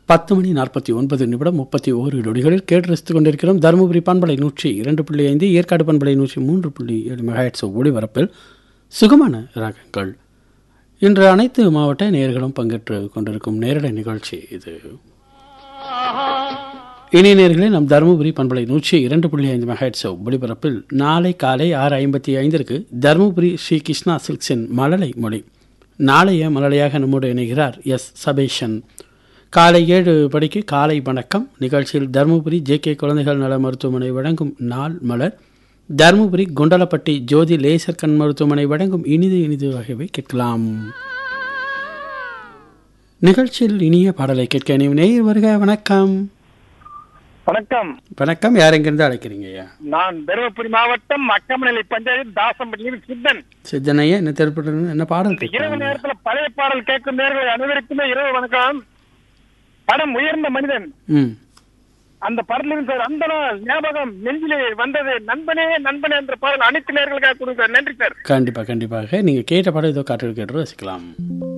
பத்து மணி நாற்பத்தி ஒன்பது நிமிடம் முப்பத்தி ஓரு நொடிகளில் கேட்டு ரசித்துக் கொண்டிருக்கிறோம் தருமபுரி பண்பலை நூற்றி இரண்டு புள்ளி ஐந்து ஏற்காடு பண்பலை நூற்றி மூன்று புள்ளி ஏழு மெகாஹெட்ஸ் ஒளிபரப்பில் சுகமான ராகங்கள் இன்று அனைத்து மாவட்ட நேயர்களும் பங்கேற்று கொண்டிருக்கும் நேரடி நிகழ்ச்சி இது இனி நேர்களே நம் தருமபுரி பண்பலை நூற்றி இரண்டு புள்ளி ஐந்து மெகாஹெட்ஸ் ஒளிபரப்பில் நாளை காலை ஆறு ஐம்பத்தி ஐந்திற்கு தருமபுரி ஸ்ரீ கிருஷ்ணா சில்க்ஸின் மழலை மொழி நாளைய மழலையாக நம்மோடு இணைகிறார் எஸ் சபேஷன் காலை ஏழு படிக்கு காலை வணக்கம் நிகழ்ச்சியில் தருமபுரி ஜே கே குழந்தைகள் நல மருத்துவமனை வழங்கும் நாள் மலர் தருமபுரி குண்டலப்பட்டி ஜோதி லேசர் கண் மருத்துவமனை வழங்கும் இனிது இனிது ஆகியவை கேட்கலாம் நிகழ்ச்சியில் இனிய பாடலை கேட்க இனியும் நேயர் வருக வணக்கம் வணக்கம் வணக்கம் யார் எங்கிருந்து அழைக்கிறீங்க ஐயா நான் தருமபுரி மாவட்டம் அக்கமநிலை பஞ்சாயத்து தாசம்பட்டியில் சித்தன் சித்தனையா என்ன திரைப்படம் என்ன பாடல் இந்த இரவு கேட்கலாம் நேரத்துல பழைய பாடல் கேட்கும் நேர்கள் அனைவருக்குமே இரவு வணக்கம் படம் உயர்ந்த மனிதன் ம் அந்த படத்தில் சார் அந்த நாள் ஞாபகம் நெஞ்சிலே வந்தது நண்பனே நண்பனே என்ற பாடல் அனைத்து நேர்களுக்காக கொடுங்க நன்றி சார் கண்டிப்பாக கண்டிப்பாக நீங்கள் கேட்ட பாடம் ஏதோ காட்டு கேட்டு ரசிக்கலாம்